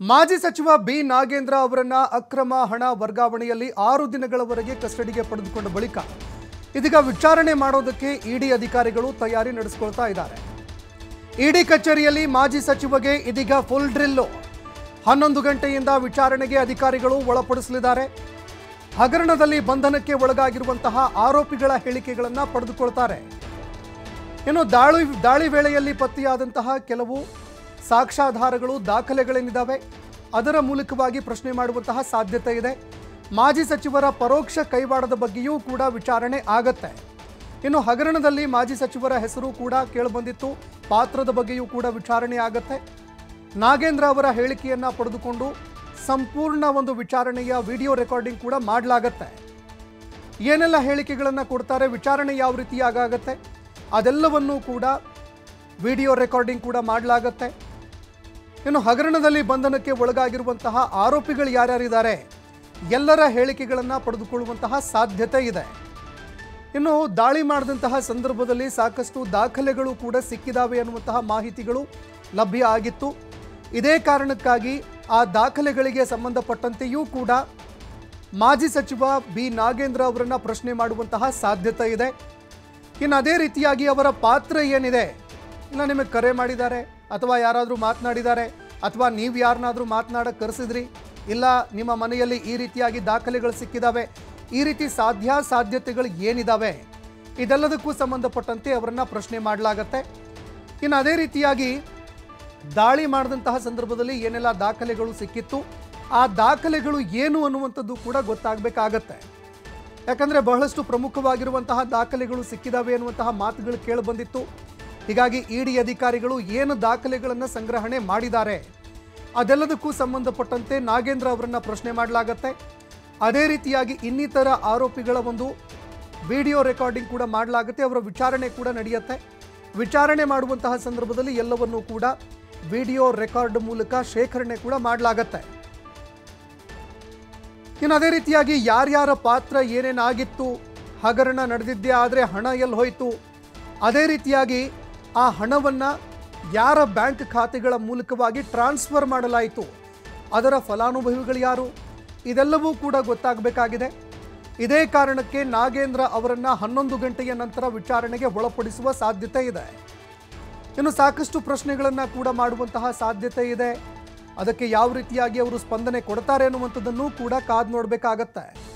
ಮಾಜಿ ಸಚಿವ ಬಿ ನಾಗೇಂದ್ರ ಅವರನ್ನ ಅಕ್ರಮ ಹಣ ವರ್ಗಾವಣೆಯಲ್ಲಿ ಆರು ದಿನಗಳವರೆಗೆ ಕಸ್ಟಡಿಗೆ ಪಡೆದುಕೊಂಡ ಬಳಿಕ ಇದೀಗ ವಿಚಾರಣೆ ಮಾಡೋದಕ್ಕೆ ಇಡಿ ಅಧಿಕಾರಿಗಳು ತಯಾರಿ ನಡೆಸಿಕೊಳ್ತಾ ಇದ್ದಾರೆ ಇಡಿ ಕಚೇರಿಯಲ್ಲಿ ಮಾಜಿ ಸಚಿವಗೆ ಇದೀಗ ಫುಲ್ ಡ್ರಿಲ್ಲು ಹನ್ನೊಂದು ಗಂಟೆಯಿಂದ ವಿಚಾರಣೆಗೆ ಅಧಿಕಾರಿಗಳು ಒಳಪಡಿಸಲಿದ್ದಾರೆ ಹಗರಣದಲ್ಲಿ ಬಂಧನಕ್ಕೆ ಒಳಗಾಗಿರುವಂತಹ ಆರೋಪಿಗಳ ಹೇಳಿಕೆಗಳನ್ನು ಪಡೆದುಕೊಳ್ತಾರೆ ಇನ್ನು ದಾಳಿ ದಾಳಿ ವೇಳೆಯಲ್ಲಿ ಪತ್ತೆಯಾದಂತಹ ಕೆಲವು ಸಾಕ್ಷ್ಯಾಧಾರಗಳು ದಾಖಲೆಗಳೇನಿದ್ದಾವೆ ಅದರ ಮೂಲಕವಾಗಿ ಪ್ರಶ್ನೆ ಮಾಡುವಂತಹ ಸಾಧ್ಯತೆ ಇದೆ ಮಾಜಿ ಸಚಿವರ ಪರೋಕ್ಷ ಕೈವಾಡದ ಬಗ್ಗೆಯೂ ಕೂಡ ವಿಚಾರಣೆ ಆಗತ್ತೆ ಇನ್ನು ಹಗರಣದಲ್ಲಿ ಮಾಜಿ ಸಚಿವರ ಹೆಸರು ಕೂಡ ಕೇಳಿಬಂದಿತ್ತು ಪಾತ್ರದ ಬಗ್ಗೆಯೂ ಕೂಡ ವಿಚಾರಣೆ ಆಗತ್ತೆ ನಾಗೇಂದ್ರ ಅವರ ಹೇಳಿಕೆಯನ್ನ ಪಡೆದುಕೊಂಡು ಸಂಪೂರ್ಣ ಒಂದು ವಿಚಾರಣೆಯ ವಿಡಿಯೋ ರೆಕಾರ್ಡಿಂಗ್ ಕೂಡ ಮಾಡಲಾಗತ್ತೆ ಏನೆಲ್ಲ ಹೇಳಿಕೆಗಳನ್ನು ಕೊಡ್ತಾರೆ ವಿಚಾರಣೆ ಯಾವ ರೀತಿ ಆಗಾಗತ್ತೆ ಅದೆಲ್ಲವನ್ನೂ ಕೂಡ ವಿಡಿಯೋ ರೆಕಾರ್ಡಿಂಗ್ ಕೂಡ ಮಾಡಲಾಗತ್ತೆ ಇನ್ನು ಹಗರಣದಲ್ಲಿ ಬಂಧನಕ್ಕೆ ಒಳಗಾಗಿರುವಂತಹ ಆರೋಪಿಗಳು ಯಾರ್ಯಾರಿದ್ದಾರೆ ಎಲ್ಲರ ಹೇಳಿಕೆಗಳನ್ನು ಪಡೆದುಕೊಳ್ಳುವಂತಹ ಸಾಧ್ಯತೆ ಇದೆ ಇನ್ನು ದಾಳಿ ಮಾಡಿದಂತಹ ಸಂದರ್ಭದಲ್ಲಿ ಸಾಕಷ್ಟು ದಾಖಲೆಗಳು ಕೂಡ ಸಿಕ್ಕಿದಾವೆ ಅನ್ನುವಂತಹ ಮಾಹಿತಿಗಳು ಲಭ್ಯ ಆಗಿತ್ತು ಇದೇ ಕಾರಣಕ್ಕಾಗಿ ಆ ದಾಖಲೆಗಳಿಗೆ ಸಂಬಂಧಪಟ್ಟಂತೆಯೂ ಕೂಡ ಮಾಜಿ ಸಚಿವ ಬಿ ನಾಗೇಂದ್ರ ಅವರನ್ನ ಪ್ರಶ್ನೆ ಮಾಡುವಂತಹ ಸಾಧ್ಯತೆ ಇದೆ ಇನ್ನು ಅದೇ ರೀತಿಯಾಗಿ ಅವರ ಪಾತ್ರ ಏನಿದೆ ಇಲ್ಲ ನಿಮಗೆ ಕರೆ ಮಾಡಿದ್ದಾರೆ ಅಥವಾ ಯಾರಾದರೂ ಮಾತನಾಡಿದ್ದಾರೆ ಅಥವಾ ನೀವು ಯಾರನ್ನಾದರೂ ಮಾತನಾಡಕ್ಕೆ ಕರೆಸಿದ್ರಿ ಇಲ್ಲ ನಿಮ್ಮ ಮನೆಯಲ್ಲಿ ಈ ರೀತಿಯಾಗಿ ದಾಖಲೆಗಳು ಸಿಕ್ಕಿದಾವೆ ಈ ರೀತಿ ಸಾಧ್ಯ ಸಾಧ್ಯತೆಗಳು ಏನಿದಾವೆ ಇದೆಲ್ಲದಕ್ಕೂ ಸಂಬಂಧಪಟ್ಟಂತೆ ಅವರನ್ನ ಪ್ರಶ್ನೆ ಮಾಡಲಾಗತ್ತೆ ಇನ್ನು ಅದೇ ರೀತಿಯಾಗಿ ದಾಳಿ ಮಾಡಿದಂತಹ ಸಂದರ್ಭದಲ್ಲಿ ಏನೆಲ್ಲ ದಾಖಲೆಗಳು ಸಿಕ್ಕಿತ್ತು ಆ ದಾಖಲೆಗಳು ಏನು ಅನ್ನುವಂಥದ್ದು ಕೂಡ ಗೊತ್ತಾಗಬೇಕಾಗತ್ತೆ ಯಾಕಂದರೆ ಬಹಳಷ್ಟು ಪ್ರಮುಖವಾಗಿರುವಂತಹ ದಾಖಲೆಗಳು ಸಿಕ್ಕಿದಾವೆ ಅನ್ನುವಂತಹ ಮಾತುಗಳು ಕೇಳಿಬಂದಿತ್ತು ಹೀಗಾಗಿ ಇಡಿ ಅಧಿಕಾರಿಗಳು ಏನು ದಾಖಲೆಗಳನ್ನು ಸಂಗ್ರಹಣೆ ಮಾಡಿದ್ದಾರೆ ಅದೆಲ್ಲದಕ್ಕೂ ಸಂಬಂಧಪಟ್ಟಂತೆ ನಾಗೇಂದ್ರ ಅವರನ್ನ ಪ್ರಶ್ನೆ ಮಾಡಲಾಗತ್ತೆ ಅದೇ ರೀತಿಯಾಗಿ ಇನ್ನಿತರ ಆರೋಪಿಗಳ ಒಂದು ವಿಡಿಯೋ ರೆಕಾರ್ಡಿಂಗ್ ಕೂಡ ಮಾಡಲಾಗುತ್ತೆ ಅವರ ವಿಚಾರಣೆ ಕೂಡ ನಡೆಯುತ್ತೆ ವಿಚಾರಣೆ ಮಾಡುವಂತಹ ಸಂದರ್ಭದಲ್ಲಿ ಎಲ್ಲವನ್ನೂ ಕೂಡ ವಿಡಿಯೋ ರೆಕಾರ್ಡ್ ಮೂಲಕ ಶೇಖರಣೆ ಕೂಡ ಮಾಡಲಾಗತ್ತೆ ಇನ್ನು ಅದೇ ರೀತಿಯಾಗಿ ಯಾರ್ಯಾರ ಪಾತ್ರ ಏನೇನಾಗಿತ್ತು ಹಗರಣ ನಡೆದಿದ್ದೇ ಆದರೆ ಹಣ ಎಲ್ಲಿ ಹೋಯಿತು ಅದೇ ರೀತಿಯಾಗಿ ಆ ಹಣವನ್ನು ಯಾರ ಬ್ಯಾಂಕ್ ಖಾತೆಗಳ ಮೂಲಕವಾಗಿ ಟ್ರಾನ್ಸ್ಫರ್ ಮಾಡಲಾಯಿತು ಅದರ ಫಲಾನುಭವಿಗಳು ಯಾರು ಇದೆಲ್ಲವೂ ಕೂಡ ಗೊತ್ತಾಗಬೇಕಾಗಿದೆ ಇದೇ ಕಾರಣಕ್ಕೆ ನಾಗೇಂದ್ರ ಅವರನ್ನ ಹನ್ನೊಂದು ಗಂಟೆಯ ನಂತರ ವಿಚಾರಣೆಗೆ ಒಳಪಡಿಸುವ ಸಾಧ್ಯತೆ ಇದೆ ಇನ್ನು ಸಾಕಷ್ಟು ಪ್ರಶ್ನೆಗಳನ್ನು ಕೂಡ ಮಾಡುವಂತಹ ಸಾಧ್ಯತೆ ಇದೆ ಅದಕ್ಕೆ ಯಾವ ರೀತಿಯಾಗಿ ಅವರು ಸ್ಪಂದನೆ ಕೊಡ್ತಾರೆ ಅನ್ನುವಂಥದ್ದನ್ನು ಕೂಡ ಕಾದು ನೋಡಬೇಕಾಗತ್ತೆ